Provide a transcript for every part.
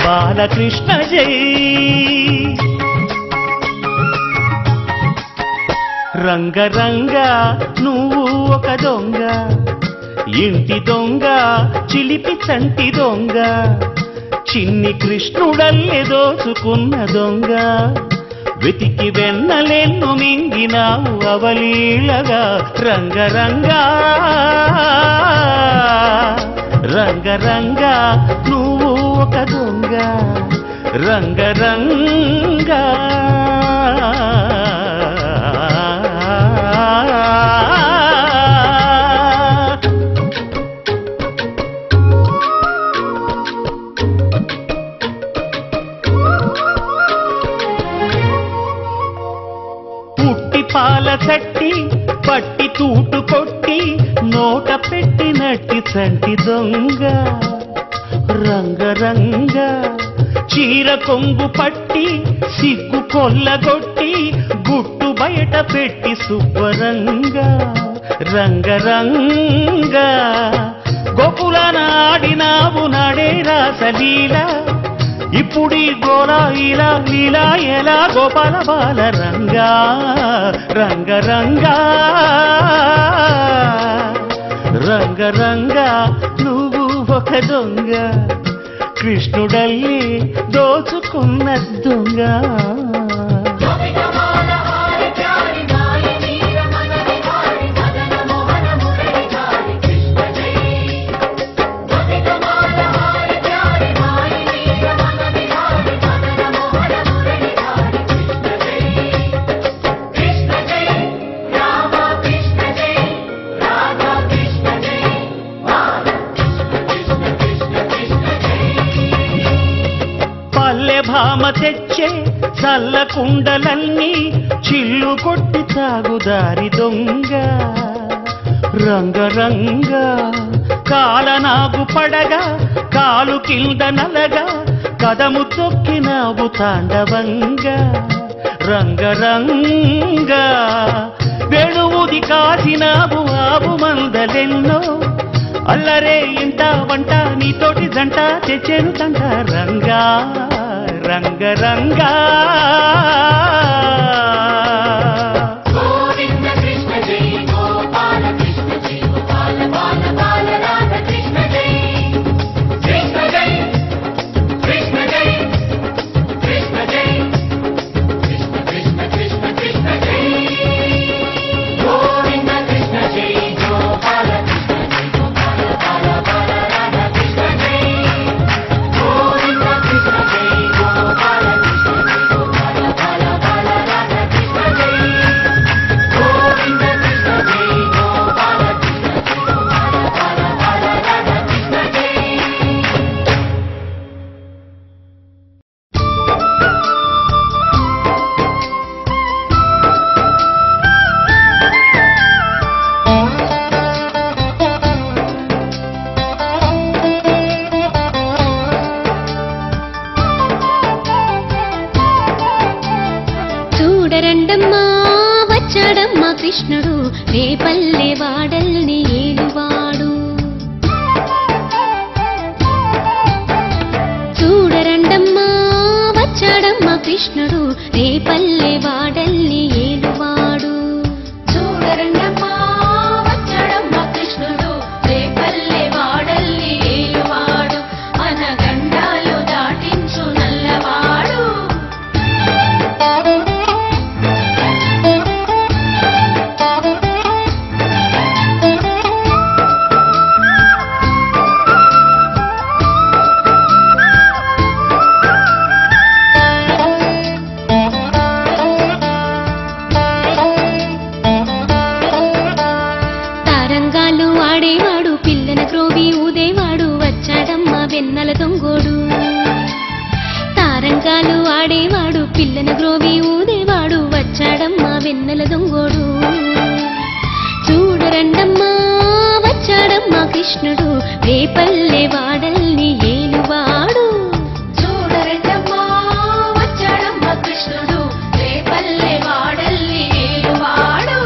బాలకృష్ణ జై రంగరంగ నువ్వు ఒక దొంగ ఇంటి దొంగ చిలిపి చంటి దొంగ చిన్ని కృష్ణుడల్లె దోచుకున్న దొంగ వెతికి వెన్నలెన్ను మింగినావు అవలీలగా రంగరంగా రంగరంగా నువ్వు ఒక దొంగ రంగరంగా పుట్టి పాల చట్టి పట్టి తూటు కొట్టి నోట పెట్టినట్టి చంటి దొంగ రంగరంగ చీర కొంగు పట్టి సిగ్గు కొల్లగొట్టి గుట్టు బయట పెట్టి శుభ్రంగ రంగరంగ గోకుల నాడినావు నాడే రాసలీల ఇప్పుడీ గోలా ఇలా లీలా ఎలా గోపాల బాల రంగా రంగ రంగా రంగ రంగా నువ్వు ఒక దొంగ కృష్ణుడల్లి దోచుకున్న దొంగ పల్లె భామ తెచ్చే చల్ల కుండలన్నీ చిల్లు కొట్టి తాగుదారి దొంగ రంగరంగ కాలనాగు పడగా కాలు కింద నలగా కదము తొక్కినావు తాండవంగా రంగరంగ వెణువుది కాసినావు ఆవు మందలెన్నో అల్లరే ఇంట వంట నీతోటి జంట తెచ్చేను తంట రంగా రంగ రంగా గోవింద కృష్ణ జై గోపాల కృష్ణ జై గోపాల బాల బాల రాధ కృష్ణ జై కృష్ణ జై కృష్ణ జై కృష్ణ జై కృష్ణ కృష్ణ కృష్ణ కృష్ణ జై గోవింద కృష్ణ జై గోపాల కృష్ణ జై గోపాల బాల బాల రాధ కృష్ణ జై గోవింద కృష్ణ జై గోపాల కృష్ణ జై గోపాల బాల బాల రాధ కృష్ణ జై గోవింద కృష్ణ జై గోపాల కృష్ణ జై గోపాల బాల బాల రాధ కృష్ణ జై చూడరండమ్మా వచ్చాడమ్మా కృష్ణుడు రేపల్లె వాడల్ని ఏలువాడు చూడరండమ్మా వచ్చాడమ్మా కృష్ణుడు రేపల్లె వాడల్ని ఏలువాడు చూడరండమ్మా వచ్చాడమ్మా కృష్ణుడు రేపల్లె వాడల్ని ఏలువాడు అనగండాలు దాటించు నల్లవాడు తారంగాలు ఆడేవాడు పిల్లన క్రోవి ఊదేవాడు వచ్చాడమ్మా వెన్నెల దొంగోడు తారంగాలు ఆడేవాడు పిల్లన గ్రోవి ఊదేవాడు వచ్చాడమ్మా వెన్నెల దొంగోడు చూడరండమ్మా వచ్చాడమ్మా కృష్ణుడు రేపల్లె వాడల్ని ఏలువాడు చూడరండమ్మా వచ్చాడమ్మా కృష్ణుడు రేపల్లె వాడల్ని ఏలువాడు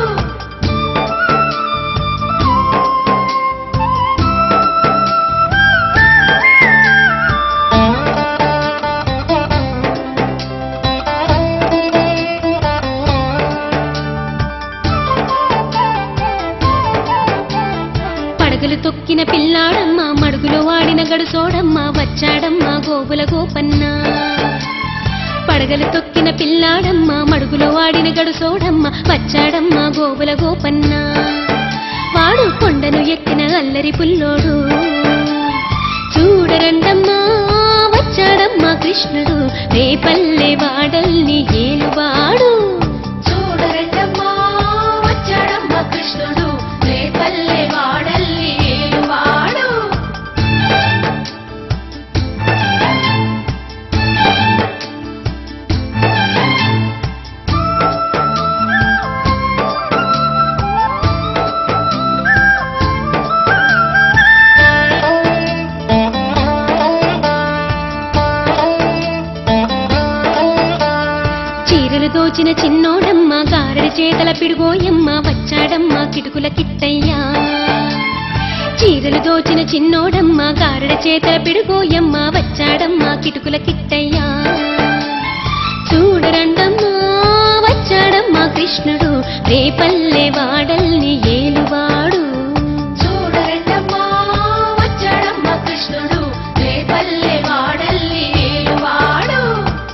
గడుసోడమ్మ వచ్చాడమ్మ గోగుల గోపన్న పడగలు తొక్కిన పిల్లాడమ్మ మడుగులో వాడిన గడుసోడమ్మ వచ్చాడమ్మ గోగుల గోపన్న వాడు కొండను ఎక్కిన అల్లరి పుల్లోడు చూడరండమ్మా వచ్చాడమ్మా కృష్ణుడు రేపల్లె వాడల్ని ఏలువాడు చూడరండమ్మా వచ్చాడమ్మా కృష్ణుడు రేపల్లె వాడల్ని ఏలువాడు చీరలు దోచిన చిన్నోడమ్మ గారెడి చేతల పిడుగోయమ్మ వచ్చాడమ్మ కిటుకుల కిట్టయ్యా చీరలు దోచిన చిన్నోడమ్మ గారెడి చేతల పిడుగోయమ్మ వచ్చాడమ్మ కిటుకుల కిట్టయ్యా చూడరండమ్మా వచ్చాడమ్మా కృష్ణుడు రేపల్లె వాడల్ని ఏలువాడు చూడరండమ్మా వచ్చాడమ్మా కృష్ణుడు రేపల్లె వాడల్ని ఏలువాడు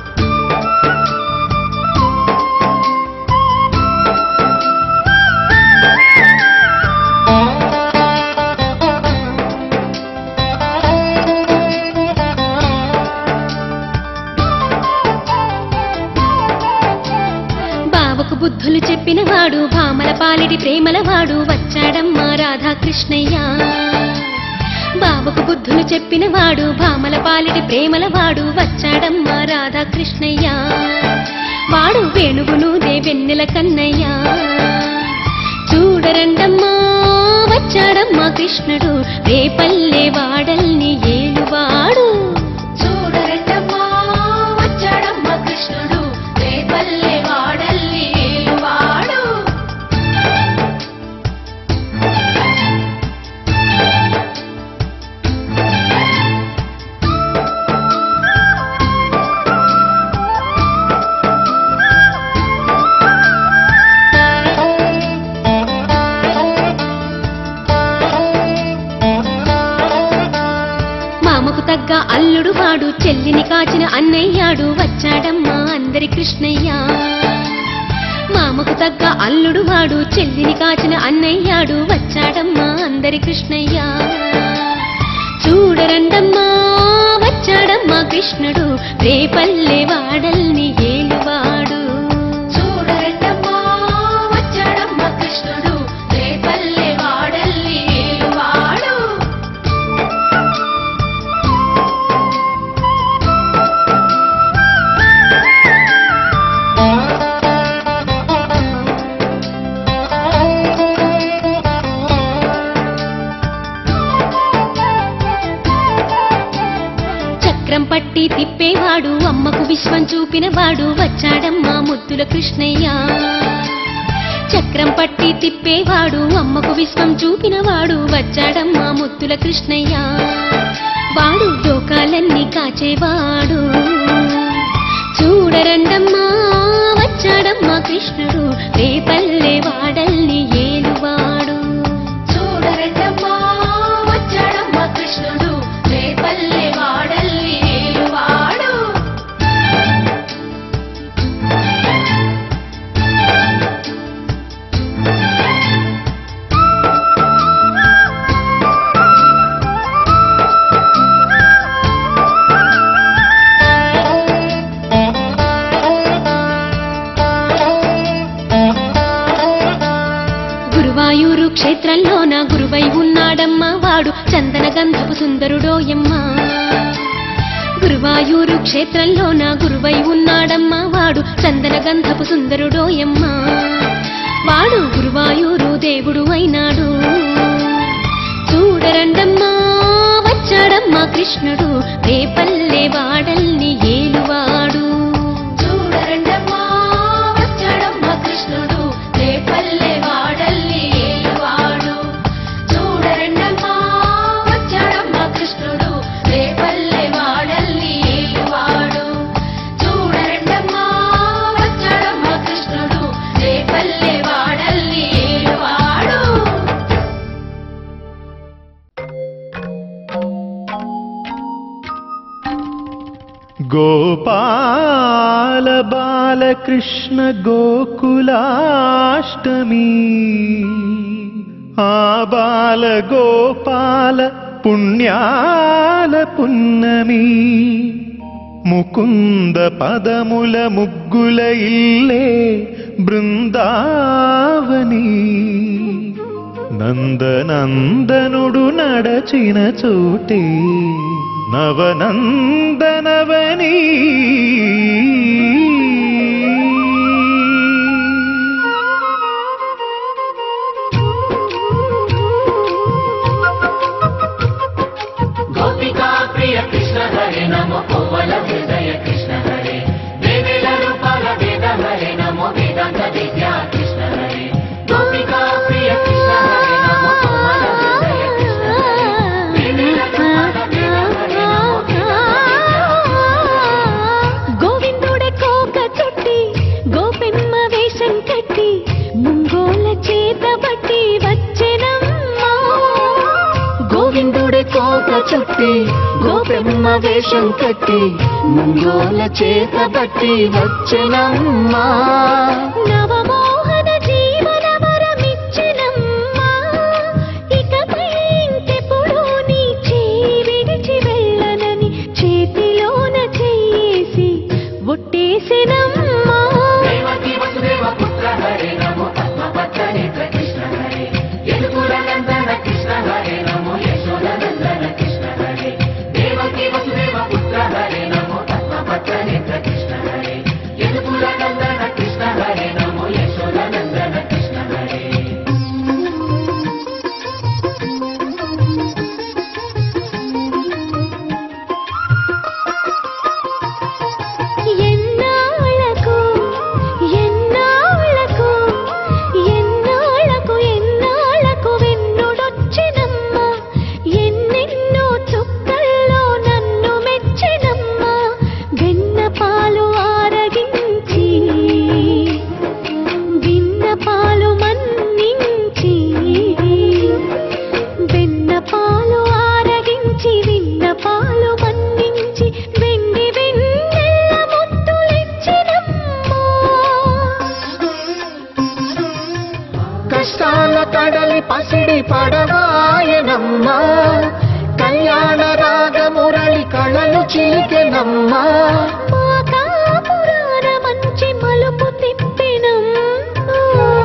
బావకు బుద్ధులు చెప్పిన వాడు భామల పాలిడి ప్రేమల వాడు వచ్చాడమ్మా రాధాకృష్ణయ్య బావకు బుద్ధులు చెప్పిన వాడు భామల పాలిడి ప్రేమల వాడు వచ్చాడమ్మా రాధాకృష్ణయ్య వాడు వేణుగును దేవెన్నెల కన్నయ్య చూడరండమ్మా వచ్చాడమ్మా కృష్ణుడు రేపల్లె వాడల్ని ఏలువాడు చూడరండమ్మా వచ్చాడమ్మా కృష్ణుడు రేపల్లె వాడల్ని ఏలువాడు మామకు తగ్గ అల్లుడు వాడు చెల్లిని కాచిన అన్నయ్యాడు వచ్చాడమ్మా అందరి కృష్ణయ్య మామకు తగ్గ అల్లుడు వాడు చెల్లిని కాచిన అన్నయ్యాడు వచ్చాడమ్మా అందరి కృష్ణయ్య చూడరండమ్మా వచ్చాడమ్మా కృష్ణుడు రేపల్లె వాడల్ని ఏలువాడు చూడరండమ్మా వచ్చాడమ్మా కృష్ణుడు రేపల్లె వాడల్ని ఏలువాడు చక్రం పట్టి తిప్పేవాడు అమ్మకు విశ్వం చూపినవాడు వచ్చాడమ్మా ముద్దుల కృష్ణయ్య చక్రం పట్టి తిప్పేవాడు అమ్మకు విశ్వం చూపినవాడు వచ్చాడమ్మా ముద్దుల కృష్ణయ్య వాడు లోకాలన్నీ కాచేవాడు చూడరండమ్మా వచ్చాడమ్మా కృష్ణుడు రేపల్లె వాడల్ని ఏలువాడు చూడరండమ్మా వచ్చాడమ్మా కృష్ణుడు రేపల్లె వాడల్ని ఏలువాడు గురువాయూరు క్షేత్రంలోన గురువై ఉన్నాడమ్మా వాడు చందన గంధపు సుందరుడోయమ్మా గురువాయూరు క్షేత్రంలోన గురువై ఉన్నాడమ్మా వాడు చందన గంధపు సుందరుడోయమ్మా వాడు గురువాయూరు దేవుడు అయినాడు చూడరండమ్మా వచ్చాడమ్మా కృష్ణుడు రేపల్లె వాడల్ని ఏలువాడు చూడరండమ్మా వచ్చాడమ్మా కృష్ణుడు రేపల్లె వాడల్ని ఏలువాడు చూడరండమ్మా వచ్చాడమ్మా కృష్ణుడు రేపల్లె వాడల్ని ఏలువాడు చూడరండమ్మా వచ్చాడమ్మా కృష్ణుడు రేపల్లె వాడల్ని ఏలువాడు గోపాల బాలకృష్ణ గోకులాష్టమి ఆ బాల గోపాల పుణ్యాల పున్నమి ముకుంద పదముల ముగ్గుల ఇల్లే బృందావని నందనందనుడు నడచిన చోటే నవనందనవని గోపికా ప్రియ కృష్ణ హరే నమో కోవల హృదయ కృష్ణ హరే వేవేల రూపాల వేద హరే నమో వేదాంత విద్యా కృష్ణ హరే గోపికా ప్రియ కృష్ణ హరే నమో కోవల హృదయ కృష్ణ హరే వేవేల రూపాల వేద హరే నమో గోవిందుడే కోక చుట్టి గోపెమ్మ వేషం కట్టి ముంగోల చేత బట్టి వచ్చెనమ్మా గోవిందుడి కోక చుట్టి గోపెమ్మ వేషం కట్టి ముంగోల చేత బట్టి వచ్చెనమ్మా నవమోహన జీవన వరమిచ్చెనమ్మా ఇకపై ఇంకెప్పుడు నీ చేయి విడిచి వెళ్ళనని చేతిలోన చేసి ఒట్టేసెనమ్మా దేవకీ వసుదేవ పుత్ర హరే నమో పద్మపత్ర నేత్ర కృష్ణ హరే యదుకుల నందన కృష్ణ హరే నమో యశోద నందన కృష్ణ హరే దేవకీ వసుదేవ పుత్ర హరే నమో పద్మపత్ర నేత్ర కృష్ణ హరే యదుకుల నందన కృష్ణ హరే నమో యశోద నందన కృష్ణ హరే ఎన్నాళ్ళకు ఎన్నాళ్ళకు ఎన్నాళ్ళకు ఎన్నాళ్ళకు వెన్నుడొచ్చినమ్మా ఎన్నెన్నో చుక్కల్లో నన్ను మెచ్చినమ్మా వెన్న పాలు ఆరగించి విన్న పాలు మన్నించి వెన్న పాలు ఆరగించి విన్న పాలు మన్నించి వెండి వెన్నెల్ల ముద్దులిచ్చినమ్మా కష్టాల కడలి పసిడి పడవాయనమ్మా కళ్యాణ రాగ మురళి కళలు చిలికెనమ్మా మా కాపురాన మంచి మలుపు తిప్పినమ్మా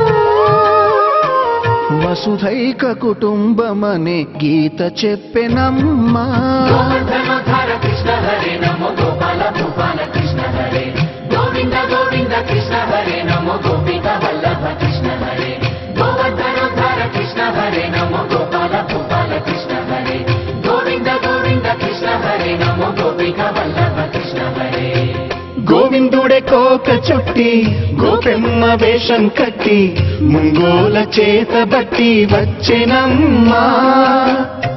వసుధైక కుటుంబమనే గీత చెప్పెనమ్మా గోవర్ధనోద్ధార కృష్ణ హరే నమో గోపాల భూపాల కృష్ణ హరే గోవింద గోవింద కృష్ణ హరే నమో గోపిక వల్లభ కృష్ణ హరే గోవర్ధనోద్ధార కృష్ణ హరే నమో గోపాల భూపాల కృష్ణ హరే గోవింద గోవింద కృష్ణ హరే నమో గోపిక వల్లభ కృష్ణ హరే గోవిందుడే కోక చుట్టి గోపెమ్మ వేషం కట్టి ముంగోల చేత బట్టి వచ్చెనమ్మా